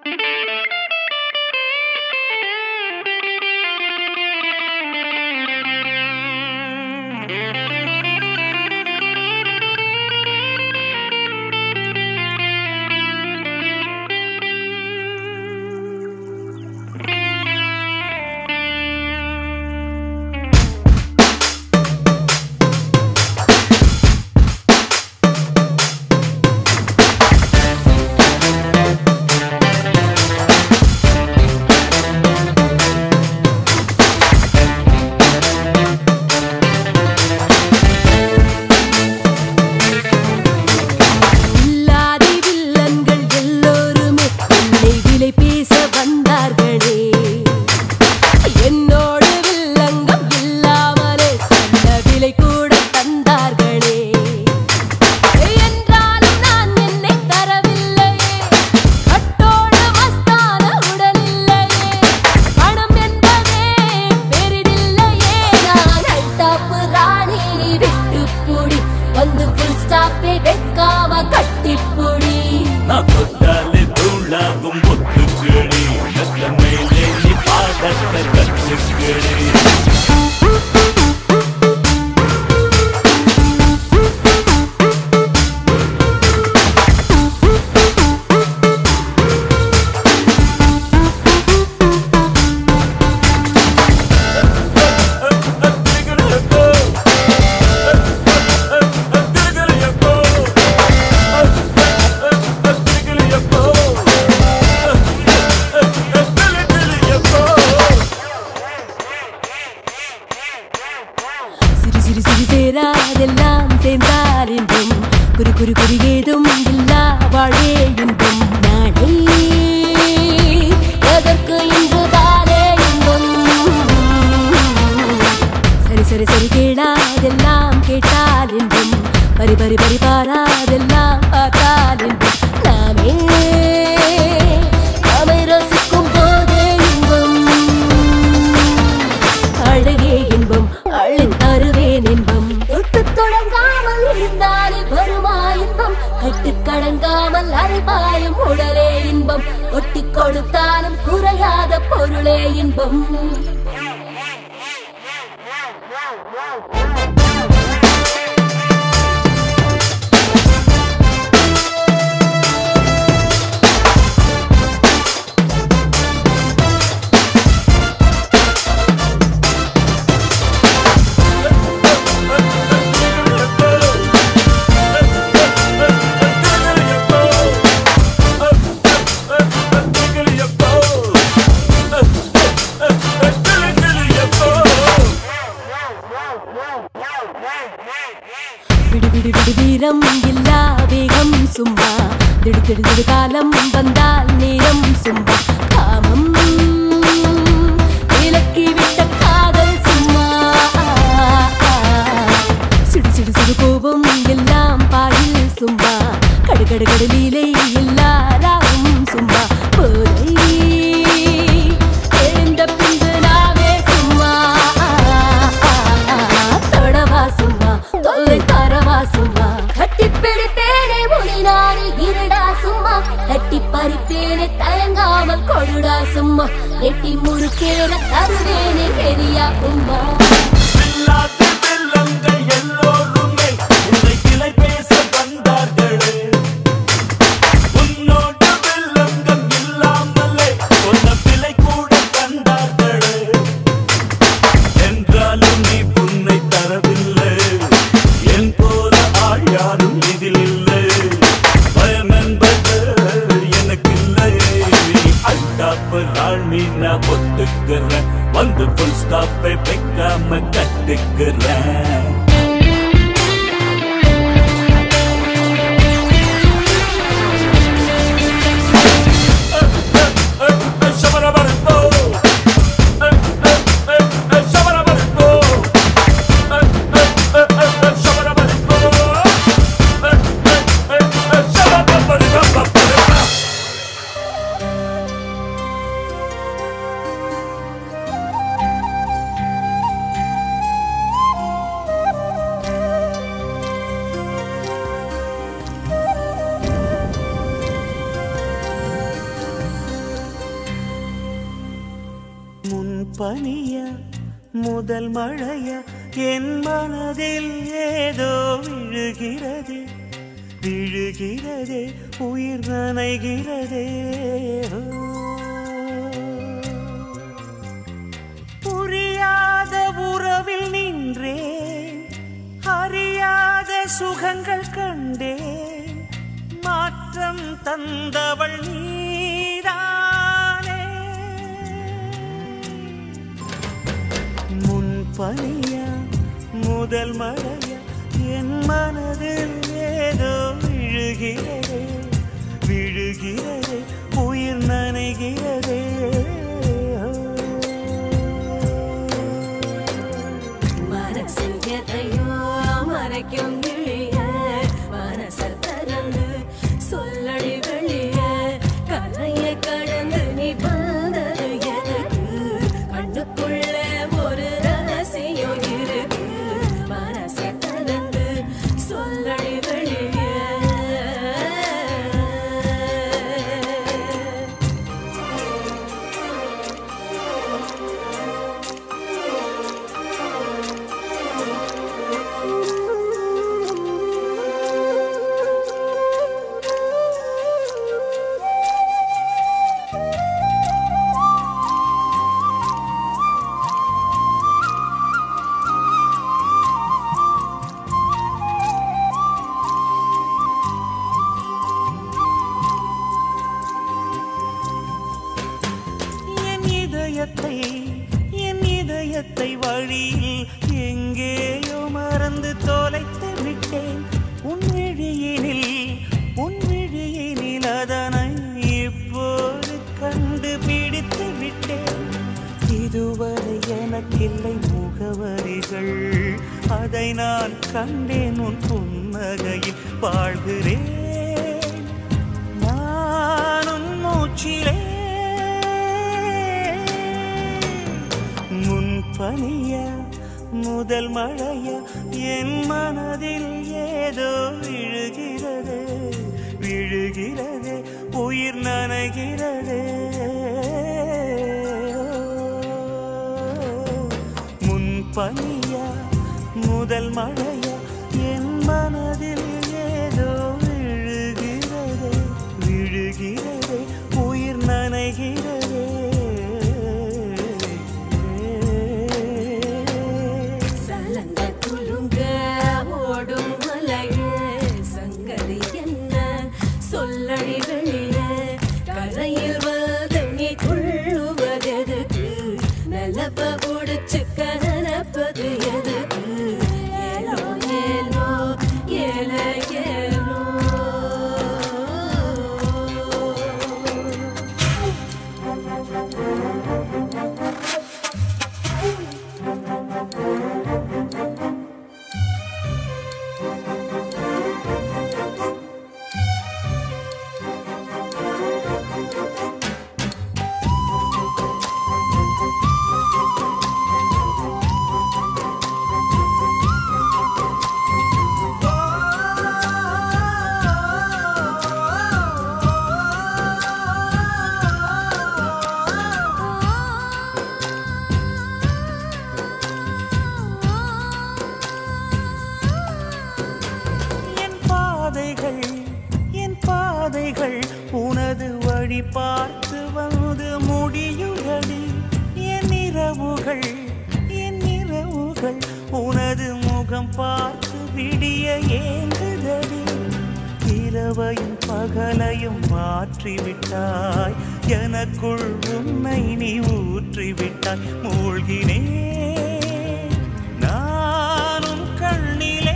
இல்லாதி வில்லன்கள் எல்லோருமே என்னை விலை பேச வந்தார்களே என்னோடு வில்லங்கம் இல்லாமலே சொன்ன விலை கூட தந்தார்களே என்றாலும் நான் என்னை தரவில்லையே கட்டோடு மஸ்தான உடல் இல்லையே பணம் என்பதே பெரிதில்லையே நான் அல்டாப்பு ராணி நீ விட்டு புடி வந்து புல் ஸ்டாப்பை வைக்காம கட்டிப்புடி நான் தொட்டாலே தூளாகும் ஒத்துக்கிளி மெல்ல மேலே நீ பாடத்தை கற்றுக்கிளி சிறு சிறு சிறு சேராதெல்லாம் சேர்ந்தால் இன்பம் குறி குறி குறி ஏதும் இல்லா வாழே இன்பம் நாளை எதற்கு இன்றுதானே இன்பம் சரி சரி சரி கேளாதெல்லாம் கேட்டால் இன்பம் பரி பரி பரி பாராதெல்லாம் பார்த்தால் இன்பம் நாமே நாமை ரசிக்கும் போதே இன்பம் அழகே இன்பம் அள்ளி தருவேன் இன்பம் தொட்டு தொடங்காமல் இருந்தாலே வருமா இன்பம் கட்டு கடங்காமல் அரைபாயும் உடலே இன்பம் ஒட்டி கொடுத்தாலும் குறையாத பொருளே இன்பம் விடு விடு விடு வீரம் இல்லா வேகம் சும்மா திடு திடு திடு காலம் வந்தால் நேரம் சும்மா காமம் விலக்கி விட்ட காதல் சும்மா சிடு சிடு சிடு கோபம் எல்லாம் பாயில் சும்மா கடு கடு கடு லீலை எல்லாராவும் சும்மா போதை எழுந்த பின்பு நாவே சும்மா தொடவா சும்மா தொல்லை தரவா சும்மா கட்டி பிடிப்பேனே முனினானே இருடா சும்மா கட்டி பறிப்பேனே தயங்காமல் கொடுடா சும்மா எட்டி முறுக்கேன தருவேனே பெரியா உம்மா இல்லாத வெள்ளங்கள் எல்லோருமே உன்னை கிளை பேச வந்தார்களே உன்னோட வெள்ளங்கள் இல்லாமலே சொன்ன பிழை கூட தந்தார்களே என்றாலும் நீ புன்னை தரவில்லை என் போல ஆள் யாரும் இதில் இல்லை பயம் என்பது எனக்கு இல்லை அட்டாப்பு ராணி நான் ஒத்துக்கிறேன் வந்து புல் ஸ்டாப்பை வைக்காம கட்டுக்கிறேன் பனியா முதல் மழையா என் மனதில் ஏதோ விழுகிறதே விழுகிறதே உயிர் நனைகிறதே ஓ. புரியாத உறவில் நின்றேன் அறியாத சுகங்கள் கண்டேன் மாற்றம் தந்தவள் நீதானே முன் பனியா முதல் மழையா என் மனதில் ஏதோ விழுகிறதே விழுகிறதே உயிர் நனைகிறதே மனசு எதையோ மறைக்கும் கிளிய மனச திறந்து சொல்லடி வெளிய கரையை கடந்து நீ வந்தது எதுக்கு கண்ணுக்குள்ள ஒரு ரகசியம் இருக்கு மனச திறந்து சொல்லடி வெளிய என் இதயத்தை என் இதயத்தை வழியில் எங்கேயோ மறந்து தொலைத்து விட்டேன் உன் விழியினில் உன் விழியினில் அதனை இப்போது கண்டுபிடித்து விட்டேன் இதுவரை எனக்கில்லை முகவரிகள் அதை நான் கண்டேன் உன் புன்னகையில் வாழ்கிறேன் நானும் மூச்சிலே முன் பனியா முதல் மழையா என் மனதில் ஏதோ விழுகிறது விழுகிறது உயிர் நனைகிறது முன் பனியா முதல் மழையா என் மனதில் ஏதோ விழுகிறது விழுகிறது உயிர் நனைகிறது சலங்க குலுங்க ஓடும் மலையே சங்கதி என்ன சொல்லடி வெளிய கரையில் வந்து நீ துள்ளுவதெதுக்கு நிலப்ப முடிச்சு கனப்பது எதுக்கு ஏலோ ஏலோ ஏல ஏலோ என் பாதைகள் என் பாதைகள் உனது வழி பார்த்து வந்து முடியுதடி என் இரவுகள் என் இரவுகள் உனது முகம் பார்த்து விடிய ஏங்குதடி இரவையும் பகலையும் மாற்றிவிட்டாய் எனக்குள் உன்னை நீ ஊற்றிவிட்டாய் மூழ்கினேன் நானும் கண்ணிலே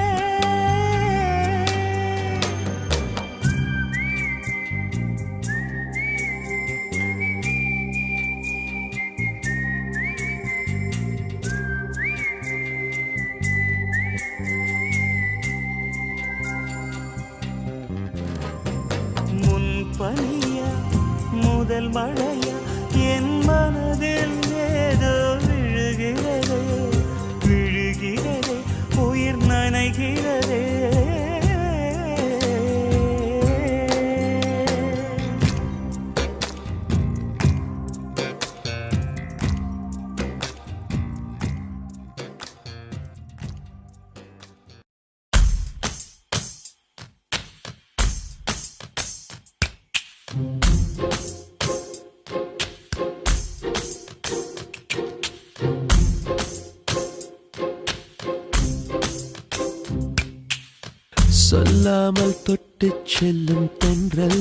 முன் பனியா முதல் மழையா என் மனதில் ஏதோ விழுகிறதே விழுகிறதே உயிர் நனைகிறதே சொல்லாமல் தொட்டு செல்லும் தென்றல்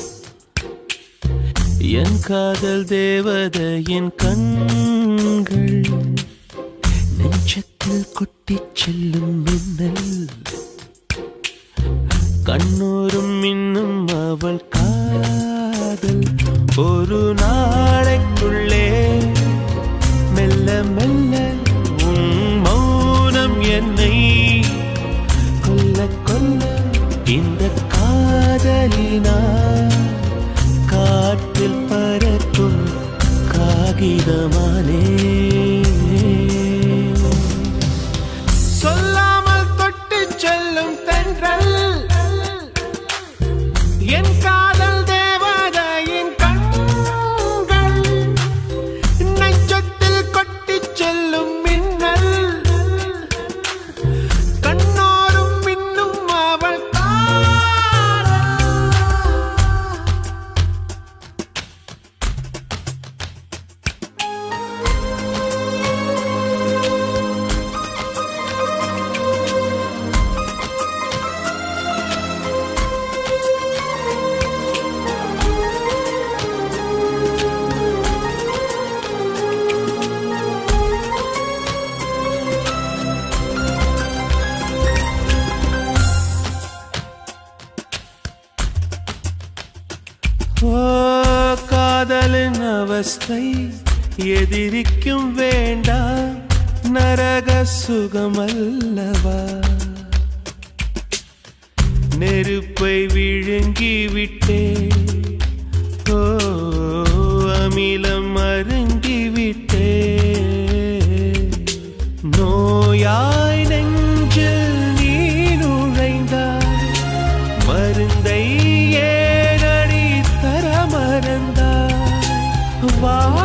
என் காதல் தேவதையின் கண்கள் நெஞ்சத்தில் கொட்டிச் செல்லும் மின்னல் கண்ணூரும் இன்னும் அவள் காதல் ஒரு நாளைக்குள்ளே மெல்ல மெல்ல உன் மௌனம் என்னை கொல்ல கொல்ல இந்த காதலினா காற்றில் பறக்கும் காகிதமானே சொல்லாமல் தொட்டு செல்லும் தென்றல் என் காதல் தேவதையின் கண்கள் நெஞ்சத்தில் கொட்டிச் செல்லும் மின்னல் கண்ணோரும் மின்னும் அவள் காதல் ஓ காதலின் அவஸ்தை எதிரிக்கும் வேண்டாம் நரக சுகமல்லவா நெருப்பை விழுங்கி விட்டே ஓ அமிலம் அருங்கி விட்டே நோயாய் நெஞ்சில் நீ நுழைந்தாய் மருந்தை ஏனடி தர மறந்தாய் வா